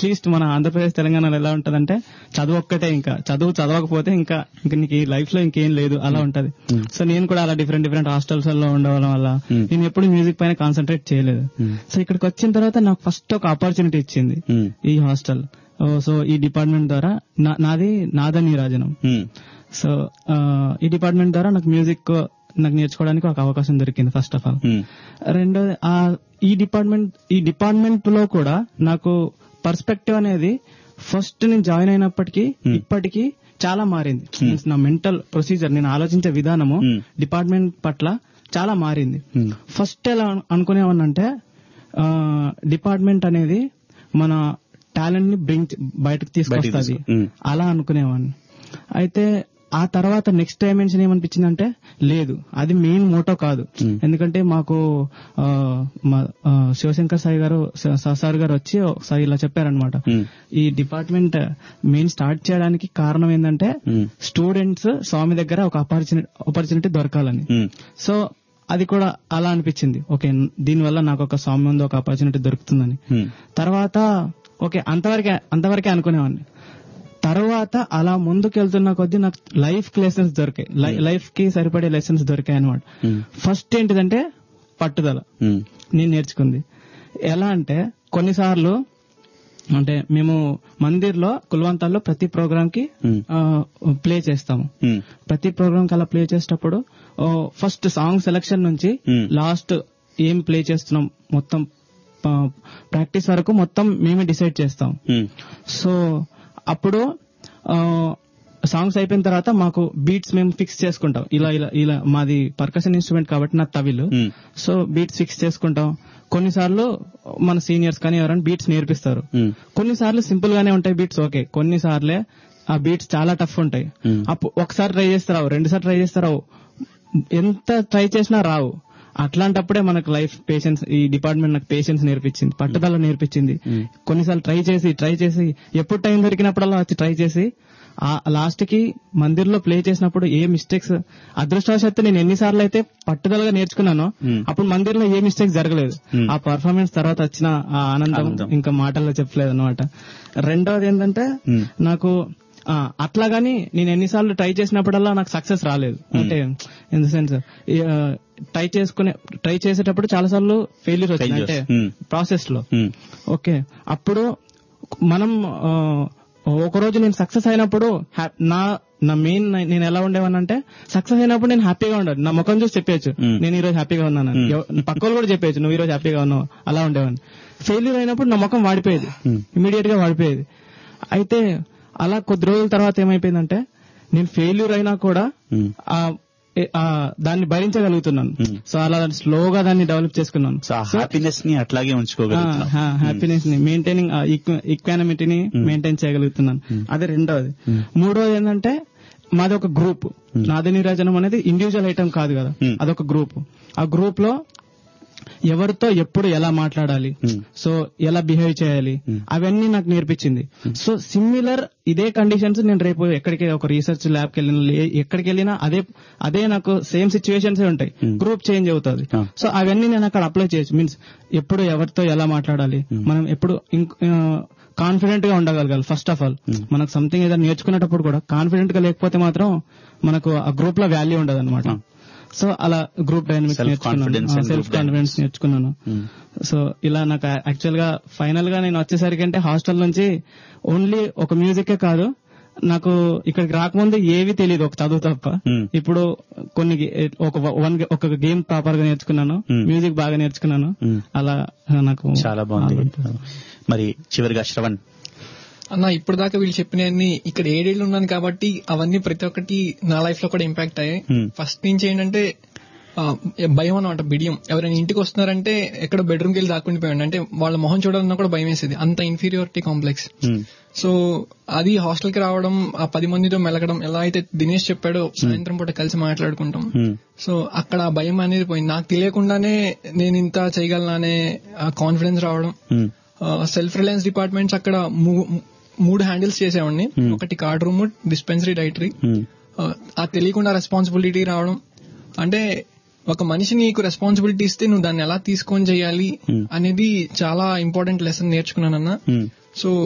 At least మన ఆంధ్రప్రదేశ్ తెలంగాణలో ఎలా ఉంటదంటే చదువు ఒక్కటే ఇంకా చదువు చదవకపోతే ఇంకా ఇంకా నీకు లైఫ్ లో ఇంకేం లేదు అలా ఉంటది సో నేను కూడా అలా డిఫరెంట్ డిఫరెంట్ హాస్టల్స్ లో ఉండడం వల్ల నేను ఎప్పుడు మ్యూజిక్ పైన కాన్సన్ట్రేట్ చేయలేదు సో ఇక్కడికి వచ్చిన తర్వాత నాకు ఫస్ట్ ఒక ఆపర్చునిటీ ఇచ్చింది ఈ హాస్టల్ సో ఈ డిపార్ట్మెంట్ ద్వారా నా- నాది నాద నీరాజనం సో ఆ, ఈ డిపార్ట్మెంట్ ద్వారా నాకు మ్యూజిక్ నాకు నేర్చుకోవడానికి ఒక అవకాశం దొరికింది ఫస్ట్ ఆఫ్ ఆల్ రెండోది ఆ ఈ డిపార్ట్మెంట్ ఈ డిపార్ట్మెంట్ లో కూడా నాకు పర్స్పెక్టివ్ అనేది ఫస్ట్ నేను జాయిన్ అయినప్పటికీ ఇప్పటికీ చాలా మారింది Means నా మెంటల్ ప్రొసీజర్ నేను ఆలోచించే విధానము డిపార్ట్మెంట్ పట్ల చాలా మారింది ఫస్ట్ ఎలా అను- అనుకునేవాన్నంటే డిపార్ట్మెంట్ అనేది మన టాలెంట్ ని బ్రింగ్ బయటకు తీసుకొస్తుంది మ్మ్. అలా అనుకునేవాడిని అయితే ఆ తర్వాత నెక్స్ట్ డైమెన్షన్ ఏమనిపించిందంటే లేదు అది మెయిన్ మోటో కాదు ఎందుకంటే మాకు ఆ, మా, ఆ, శివశంకర్ సాయి గారు స- స- సార్ గారు వచ్చి ఒకసారి ఇలా చెప్పారనమాట ఈ డిపార్ట్మెంట్ మెయిన్ స్టార్ట్ చేయడానికి కారణం ఏంటంటే స్టూడెంట్స్ స్వామి దగ్గర ఒక ఆపర్చునిటీ ఆపర్చునిటీ దొరకాలని సో అది కూడా అలా అనిపించింది ఓకే దీనివల్ల నాకు ఒక స్వామి ముందు ఒక ఆపర్చునిటీ దొరుకుతుందని తర్వాత ఓకే అంతవరకే అంతవరకే అనుకునేవాడిని తర్వాత అలా ముందుకు వెళ్తున్న కొద్దీ నాకు లైఫ్ లెసన్స్ దొరికాయి లై- లైఫ్ కి సరిపడే లెసన్స్ దొరికాయి అనమాట ఫస్ట్ ఏంటిదంటే పట్టుదల నేను నేర్చుకుంది ఎలా అంటే కొన్నిసార్లు అంటే మేము మందిర్లో కుల్వంతాల్లో ప్రతి ప్రోగ్రామ్ కి ప్లే చేస్తాము ప్రతి ప్రోగ్రామ్ కి అలా ప్లే చేసేటప్పుడు ఫస్ట్ సాంగ్ సెలెక్షన్ నుంచి లాస్ట్ ఏం ప్లే చేస్తున్నాం మొత్తం ప్రాక్టీస్ వరకు మొత్తం మేమే డిసైడ్ చేస్తాం సో అప్పుడు సాంగ్స్ అయిపోయిన తర్వాత మాకు బీట్స్ మేము ఫిక్స్ చేసుకుంటాం ఇలా ఇలా ఇలా మాది పర్కషన్ ఇన్స్ట్రుమెంట్ కాబట్టి నా తవిలు సో బీట్స్ ఫిక్స్ చేసుకుంటాం కొన్నిసార్లు మన సీనియర్స్ కానీ ఎవరైనా బీట్స్ నేర్పిస్తారు కొన్నిసార్లు సింపుల్ గానే ఉంటాయి బీట్స్ ఓకే కొన్నిసార్లే ఆ బీట్స్ చాలా టఫ్ ఉంటాయి అప్పుడు ఒకసారి ట్రై చేస్తారావు రెండుసార్లు ట్రై చేస్తారావు ఎంత ట్రై చేసినా రావు అట్లాంటప్పుడే మనకు లైఫ్ పేషెన్స్ ఈ డిపార్ట్మెంట్ నాకు పేషెన్స్ నేర్పించింది పట్టుదల నేర్పించింది కొన్నిసార్లు ట్రై చేసి ట్రై చేసి ఎప్పుడు టైం దొరికినప్పుడల్లా వచ్చి ట్రై చేసి ఆ లాస్ట్ కి మందిర్లో ప్లే చేసినప్పుడు ఏ మిస్టేక్స్ అదృష్టవశాత్తు నేను ఎన్నిసార్లు అయితే పట్టుదలగా నేర్చుకున్నానో అప్పుడు మందిర్లో ఏ మిస్టేక్స్ జరగలేదు ఆ పర్ఫార్మెన్స్ తర్వాత వచ్చిన ఆ ఆనందం ఇంకా మాటల్లో చెప్పలేదు అనమాట రెండోది ఏంటంటే నాకు ఆ, అట్లా గాని నేను ఎన్నిసార్లు ట్రై చేసినప్పుడల్లా నాకు సక్సెస్ రాలేదు అంటే ఇన్ ద సెన్స్ ట్రై చేసుకునే ట్రై చేసేటప్పుడు చాలా సార్లు ఫెయిల్యూర్ వచ్చింది అంటే ప్రాసెస్ లో ఓకే అప్పుడు మనం ఆ, ఒక రోజు నేను సక్సెస్ అయినప్పుడు హ్యా- నా నా మెయిన్ నేను ఎలా ఉండేవానంటే సక్సెస్ అయినప్పుడు నేను హ్యాపీగా ఉండాలి నా ముఖం చూసి చెప్పేయచ్చు నేను ఈ రోజు హ్యాపీగా ఉన్నాను పక్క వాళ్ళు కూడా చెప్పేయచ్చు నువ్వు ఈ రోజు హ్యాపీగా ఉన్నావు అలా ఉండేవాడిని ఫెయిల్యూర్ అయినప్పుడు నా ముఖం వాడిపోయేది ఇమీడియట్ గా వాడిపోయేది అయితే అలా కొద్ది రోజుల తర్వాత ఏమైపోయిందంటే నేను ఫెయిల్యూర్ అయినా కూడా ఆ ఏ- ఆ దాన్ని భరించగలుగుతున్నాను సో అలా స్లోగా దాన్ని డెవలప్ చేసుకున్నాను సో ఆ హ్యాపీనెస్ ని అట్లాగే ఉంచుకోగలుగుతున్నాం హ్యాపీనెస్ ని మెయింటైనింగ్ ఈక్వానమిటీని మెయింటైన్ చేయగలుగుతున్నాను అదే రెండోది మూడోది ఏంటంటే మాది ఒక గ్రూప్ నాది నీరాజనం అనేది ఇండివిజువల్ ఐటమ్ కాదు కదా అదొక గ్రూప్ ఆ గ్రూప్ లో ఎవరితో ఎప్పుడు ఎలా మాట్లాడాలి సో ఎలా బిహేవ్ చేయాలి అవన్నీ నాకు నేర్పించింది సో సిమిలర్ ఇదే కండిషన్స్ నేను రేపు ఎక్కడికి ఒక రీసెర్చ్ ల్యాబ్ కి వెళ్ళిన లే- ఎక్కడికి వెళ్ళినా అదే అదే నాకు సేమ్ సిచ్యువేషన్స్ ఉంటాయి గ్రూప్ చేంజ్ అవుతుంది సో అవన్నీ నేను అక్కడ అప్లై చేయొచ్చు మీన్స్ ఎప్పుడు ఎవరితో ఎలా మాట్లాడాలి మనం ఎప్పుడు కాన్ఫిడెంట్ గా ఉండగలగాలి ఫస్ట్ ఆఫ్ ఆల్ మనకు సంథింగ్ ఏదైనా నేర్చుకునేటప్పుడు కూడా కాన్ఫిడెంట్ గా లేకపోతే మాత్రం మనకు ఆ గ్రూప్ లో వాల్యూ ఉండదు అనమాట సో అలా గ్రూప్ డైనమిక్స్ Self confidence నేర్చుకున్నాను and సెల్ఫ్ group కాన్ఫిడెన్స్ నేర్చుకున్నాను సో ఇలా నాకు యాక్చువల్ గా ఫైనల్ గా నేను వచ్చేసరికి అంటే హాస్టల్ నుంచి ఓన్లీ ఒక మ్యూజికే కాదు నాకు ఇక్కడికి రాకముందు ఏవి తెలియదు ఒక చదువు తప్ప ఇప్పుడు కొన్ని గే- ఒక వన్ ఒక గేమ్ ప్రాపర్ గా నేర్చుకున్నాను మ్యూజిక్ బాగా నేర్చుకున్నాను అలా నాకు చాలా బాగుంది మరి చివరిగా శ్రవణ్ అన్న ఇప్పుడు దాకా వీళ్ళు చెప్పినవన్నీ ఇక్కడ ఏడేళ్ళు ఉన్నాను కాబట్టి అవన్నీ ప్రతి ఒక్కటి నా లైఫ్ లో కూడా ఇంపాక్ట్ అయ్యాయి ఫస్ట్ నుంచి ఏంటంటే ఆ, భయం అనమాట బిడియం ఎవరైనా ఇంటికి వస్తున్నారంటే ఎక్కడ బెడ్రూమ్కి వెళ్ళి దాక్కుండిపోయాడు అంటే వాళ్ళ మొహం చూడాలన్నా కూడా భయం వేసేది అంత ఇన్ఫీరియారిటీ కాంప్లెక్స్ సో అది హాస్టల్ కి రావడం ఆ పది మందితో మెలగడం ఎలా అయితే దినేష్ చెప్పాడో సాయంత్రం పూట కలిసి మాట్లాడుకుంటాం సో అక్కడ ఆ భయం అనేది పోయింది నాకు తెలియకుండానే నేను ఇంత చేయగలను అనే కాన్ఫిడెన్స్ రావడం సెల్ఫ్ రిలయన్స్ డిపార్ట్మెంట్స్ అక్కడ మూ- మూడు హ్యాండిల్స్ చేసేవాడిని ఒకటి కార్డ్ రూమ్ డిస్పెన్సరీ డైటరీ ఆ తెలియకుండా రెస్పాన్సిబిలిటీ రావడం అంటే ఒక మనిషి నీకు రెస్పాన్సిబిలిటీ ఇస్తే నువ్వు దాన్ని ఎలా తీసుకొని చేయాలి అనేది చాలా ఇంపార్టెంట్ లెసన్ నేర్చుకున్నానన్న సో